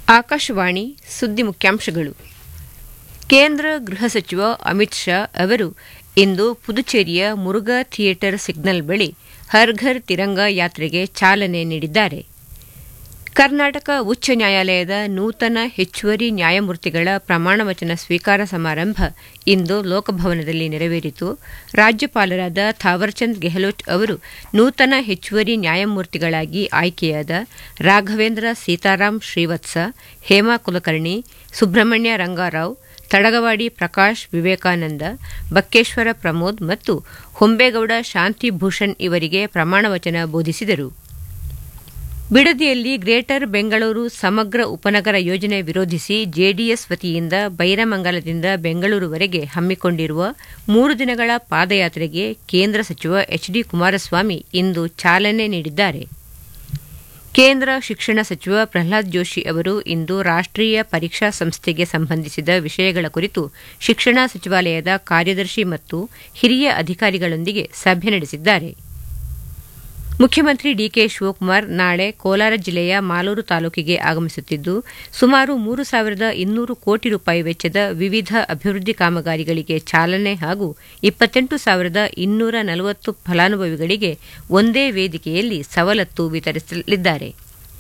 ಆಕಾಶವಾಣಿ ಸುದ್ದಿ ಮುಖ್ಯಾಂಶಗಳು ಕೇಂದ್ರ ಗೃಹ ಸಚಿವ ಅಮಿತ್ ಶಾ ಅವರು ಇಂದು ಪುದುಚೇರಿಯ ಮುರುಘಾ ಥಿಯೇಟರ್ ಸಿಗ್ನಲ್ ಬಳಿ ಹರ್ ಘರ್ ತಿರಂಗ ಯಾತ್ರೆಗೆ ಚಾಲನೆ ನೀಡಿದ್ದಾರೆ ಕರ್ನಾಟಕ ಉಚ್ಚ ನ್ಯಾಯಾಲಯದ ನೂತನ ಹೆಚ್ಚುವರಿ ನ್ಯಾಯಮೂರ್ತಿಗಳ ಪ್ರಮಾಣವಚನ ಸ್ವೀಕಾರ ಸಮಾರಂಭ ಇಂದು ಲೋಕಭವನದಲ್ಲಿ ನೆರವೇರಿತು ರಾಜ್ಯಪಾಲರಾದ ಥಾವರ್ಚಂದ್ ಗೆಹ್ಲೋಟ್ ಅವರು ನೂತನ ಹೆಚ್ಚುವರಿ ನ್ಯಾಯಮೂರ್ತಿಗಳಾಗಿ ಆಯ್ಕೆಯಾದ ರಾಘವೇಂದ್ರ ಸೀತಾರಾಮ್ ಶ್ರೀವತ್ಸ ಹೇಮಾ ಕುಲಕರ್ಣಿ ಸುಬ್ರಹ್ಮಣ್ಯ ರಂಗಾರಾವ್ ತಡಗವಾಡಿ ಪ್ರಕಾಶ್ ವಿವೇಕಾನಂದ ಬಕ್ಕೇಶ್ವರ ಪ್ರಮೋದ್ ಮತ್ತು ಹೊಂಬೇಗೌಡ ಶಾಂತಿಭೂಷಣ್ ಇವರಿಗೆ ಪ್ರಮಾಣವಚನ ಬೋಧಿಸಿದರು ಬಿಡದಿಯಲ್ಲಿ ಗ್ರೇಟರ್ ಬೆಂಗಳೂರು ಸಮಗ್ರ ಉಪನಗರ ಯೋಜನೆ ವಿರೋಧಿಸಿ ಜೆಡಿಎಸ್ ವತಿಯಿಂದ ಬೈರಮಂಗಲದಿಂದ ಬೆಂಗಳೂರುವರೆಗೆ ಹಮ್ಮಿಕೊಂಡಿರುವ ಮೂರು ದಿನಗಳ ಪಾದಯಾತ್ರೆಗೆ ಕೇಂದ್ರ ಸಚಿವ ಎಚ್ ಡಿ ಕುಮಾರಸ್ವಾಮಿ ಇಂದು ಚಾಲನೆ ನೀಡಿದ್ದಾರೆ ಕೇಂದ್ರ ಶಿಕ್ಷಣ ಸಚಿವ ಪ್ರಹ್ಲಾದ್ ಜೋಶಿ ಅವರು ಇಂದು ರಾಷ್ಟೀಯ ಪರೀಕ್ಷಾ ಸಂಸ್ಥೆಗೆ ಸಂಬಂಧಿಸಿದ ವಿಷಯಗಳ ಕುರಿತು ಶಿಕ್ಷಣ ಸಚಿವಾಲಯದ ಕಾರ್ಯದರ್ಶಿ ಮತ್ತು ಹಿರಿಯ ಅಧಿಕಾರಿಗಳೊಂದಿಗೆ ಸಭೆ ನಡೆಸಿದ್ದಾರೆ ಮುಖ್ಯಮಂತ್ರಿ ಡಿಕೆ ಶಿವಕುಮಾರ್ ನಾಳೆ ಕೋಲಾರ ಜಿಲ್ಲೆಯ ಮಾಲೂರು ತಾಲೂಕಿಗೆ ಆಗಮಿಸುತ್ತಿದ್ದು ಸುಮಾರು ಮೂರು ಸಾವಿರದ ಇನ್ನೂರು ಕೋಟಿ ರೂಪಾಯಿ ವೆಚ್ಚದ ವಿವಿಧ ಅಭಿವೃದ್ಧಿ ಕಾಮಗಾರಿಗಳಿಗೆ ಚಾಲನೆ ಹಾಗೂ ಇಪ್ಪತ್ತೆಂಟು ಸಾವಿರದ ಇನ್ನೂರ ನಲವತ್ತು ಫಲಾನುಭವಿಗಳಿಗೆ ಒಂದೇ ವೇದಿಕೆಯಲ್ಲಿ ಸವಲತ್ತು ವಿತರಿಸಲಿದ್ದಾರೆ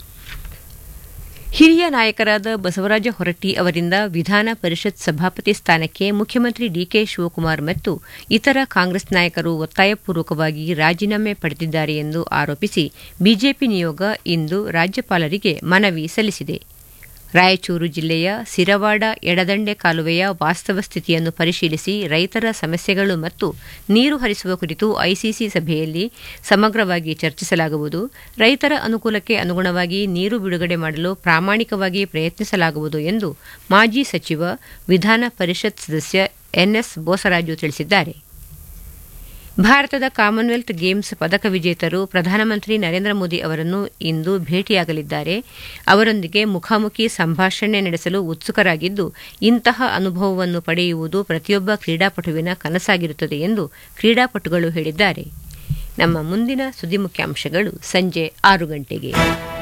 ಹಿರಿಯ ನಾಯಕರಾದ ಬಸವರಾಜ ಹೊರಟ್ಟಿ ಅವರಿಂದ ವಿಧಾನ ಪರಿಷತ್ ಸಭಾಪತಿ ಸ್ಥಾನಕ್ಕೆ ಮುಖ್ಯಮಂತ್ರಿ ಡಿಕೆ ಶಿವಕುಮಾರ್ ಮತ್ತು ಇತರ ಕಾಂಗ್ರೆಸ್ ನಾಯಕರು ಒತ್ತಾಯಪೂರ್ವಕವಾಗಿ ರಾಜೀನಾಮೆ ಪಡೆದಿದ್ದಾರೆ ಎಂದು ಆರೋಪಿಸಿ ಬಿಜೆಪಿ ನಿಯೋಗ ಇಂದು ರಾಜ್ಯಪಾಲರಿಗೆ ಮನವಿ ಸಲ್ಲಿಸಿದೆ ರಾಯಚೂರು ಜಿಲ್ಲೆಯ ಸಿರವಾಡ ಎಡದಂಡೆ ಕಾಲುವೆಯ ವಾಸ್ತವ ಸ್ಥಿತಿಯನ್ನು ಪರಿಶೀಲಿಸಿ ರೈತರ ಸಮಸ್ಯೆಗಳು ಮತ್ತು ನೀರು ಹರಿಸುವ ಕುರಿತು ಐಸಿಸಿ ಸಭೆಯಲ್ಲಿ ಸಮಗ್ರವಾಗಿ ಚರ್ಚಿಸಲಾಗುವುದು ರೈತರ ಅನುಕೂಲಕ್ಕೆ ಅನುಗುಣವಾಗಿ ನೀರು ಬಿಡುಗಡೆ ಮಾಡಲು ಪ್ರಾಮಾಣಿಕವಾಗಿ ಪ್ರಯತ್ನಿಸಲಾಗುವುದು ಎಂದು ಮಾಜಿ ಸಚಿವ ವಿಧಾನ ಪರಿಷತ್ ಸದಸ್ಯ ಎನ್ಎಸ್ ಬೋಸರಾಜು ತಿಳಿಸಿದ್ದಾರೆ ಭಾರತದ ಕಾಮನ್ವೆಲ್ತ್ ಗೇಮ್ಸ್ ಪದಕ ವಿಜೇತರು ಪ್ರಧಾನಮಂತ್ರಿ ನರೇಂದ್ರ ಮೋದಿ ಅವರನ್ನು ಇಂದು ಭೇಟಿಯಾಗಲಿದ್ದಾರೆ ಅವರೊಂದಿಗೆ ಮುಖಾಮುಖಿ ಸಂಭಾಷಣೆ ನಡೆಸಲು ಉತ್ಸುಕರಾಗಿದ್ದು ಇಂತಹ ಅನುಭವವನ್ನು ಪಡೆಯುವುದು ಪ್ರತಿಯೊಬ್ಬ ಕ್ರೀಡಾಪಟುವಿನ ಕನಸಾಗಿರುತ್ತದೆ ಎಂದು ಕ್ರೀಡಾಪಟುಗಳು ಹೇಳಿದ್ದಾರೆ ನಮ್ಮ ಮುಂದಿನ ಸುದ್ದಿ ಮುಖ್ಯಾಂಶಗಳು ಸಂಜೆ ಆರು ಗಂಟೆಗೆ